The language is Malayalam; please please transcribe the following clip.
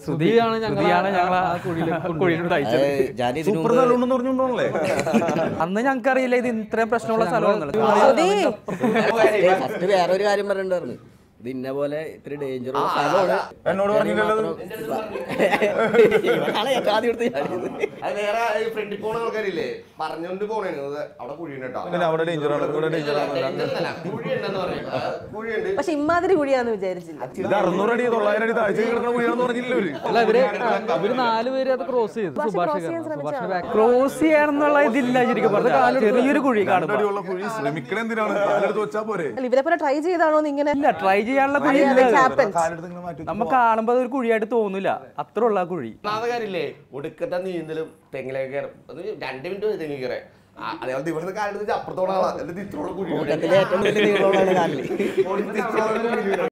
സുധിയാണ് ഞങ്ങളാണ് ഞങ്ങൾ ആ കുഴിയിൽ കുഴിയിലോട്ട് അയച്ചത് ഞാൻ ഇതിനു സൂപ്പർ സ്ഥലമുണ്ടെന്ന് പറഞ്ഞോണ്ടല്ലേ അന്ന് ഞങ്ങൾക്ക് അറിയില്ല ഇത് ഇത്രയും പ്രശ്നമുള്ള സ്ഥലമാണെന്നുള്ളത് സുധി ഫസ്റ്റ് വേറെ ഒരു കാര്യം പറഞ്ഞിട്ടുണ്ടായിരുന്നു ഇത് ഇന്ന പോലെ ഇത്തിരി ഡേഞ്ചറുള്ള സ്ഥലമാണ് എന്നോട് പറഞ്ഞില്ലല്ലോ ഇവനാണ് ഏറ്റവും ആദ്യം എടുത്ത് ചാടിയത്. അത് നേരെ ഫ്രണ്ടിൽ പോണ ആൾക്കാരില്ലേ പറഞ്ഞോണ്ട് പോണേണ് അത് അവിടെ കുഴിയുണ്ട് കേട്ടോ പിന്നെ അവിടെ ഡേഞ്ചറാണ് ഇവിടെ ഡേഞ്ചറാണ് കുഴിയുണ്ടെന്ന് പറയും ആ, കുഴിയുണ്ട് പക്ഷെ ഇമ്മാതിരി കുഴിയാന്ന് വിചാരിച്ചില്ല ഇത് അറുന്നൂറ് അടി തൊള്ളായിരം അടി താഴ്ച കിടക്കുന്ന കുഴിയാണെന്ന് പറഞ്ഞില്ല അവര് അല്ല ഇവര് ഇവര് നാലുപേര് അത് ക്രോസ് ചെയ്തു സുഭാഷ് സുഭാഷ് cross ചെയ്യാൻ ശ്രമിച്ചതാണോ? ക്രോസ് ചെയ്യാന്നുള്ള ഇതില്ല ശരിക്കും പറഞ്ഞാൽ ചെറിയൊരു കുഴി കാണുമ്പോ അടിയുള്ള കുഴി ശ്രമിക്കണ എന്തിനാണ് കാലെടുത്ത് വെച്ചാ പോരെ അല്ല ഇവരെ പോലെ ട്രൈ ചെയ്താണോ എന്ന് ഇങ്ങനെ ഇല്ല ട്രൈ ചെയ്യാനുള്ള കുഴി ഇല്ല It happens. കാലെടുത്ത് ഇങ്ങനെ മാറ്റി നമ്മ കാണുമ്പോ അത് ഒരു കുഴിയായിട്ട് തോന്നില്ല അത്ര ഉള്ള ആ കുഴി കാര്യമില്ലേ ഒടുക്കത്തെ നീന്തലും തെങ്ങിലേക്ക് കയറും അത് രണ്ട് മിനിറ്റ് മതി തെങ്ങി കയറാൻ ആ, അതേപോലെ ഇവിടുന്ന് കാലെടുത്ത് അപ്പുറത്തോളം എന്നിട്ട് ഇത്രോളം കുഴി കൂട്ടത്തിലെ ഏറ്റവും വലിയ നീളമുള്ളതാണ് കാലില് ഇത്രോളം കുഴി